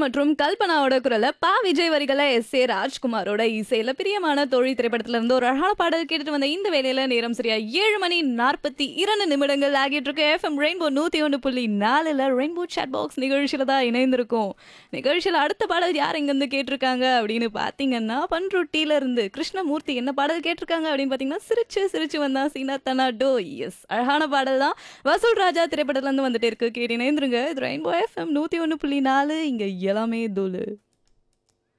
ஹரிஹரன் மற்றும் கல்பனாவோட குரல பா விஜய் வரிகளை எஸ் ஏ ராஜ்குமாரோட இசையில பிரியமான தோழி திரைப்படத்துல இருந்து ஒரு அழகான பாடல் கேட்டுட்டு வந்த இந்த வேலையில நேரம் சரியா ஏழு மணி நாற்பத்தி இரண்டு நிமிடங்கள் ஆகிட்டு இருக்கு எஃப்எம் ரெயின்போ நூத்தி ஒன்று புள்ளி நாலுல ரெயின்போ சாட் பாக்ஸ் நிகழ்ச்சியில தான் இணைந்திருக்கும் நிகழ்ச்சியில அடுத்த பாடல் யார் இங்க இருந்து கேட்டிருக்காங்க அப்படின்னு பாத்தீங்கன்னா பன்ருட்டியில இருந்து கிருஷ்ணமூர்த்தி என்ன பாடல் கேட்டிருக்காங்க அப்படின்னு பாத்தீங்கன்னா சிரிச்சு சிரிச்சு வந்தா சீனா தனா டோ எஸ் அழகான பாடல் தான் வசூல் ராஜா திரைப்படத்துல இருந்து வந்துட்டு இருக்கு கேட்டு இணைந்துருங்க இது ரெயின்போ எஃப்எம் நூத்தி ஒன்று புள்ளி நாலு இங்க எல்லாமே தோலு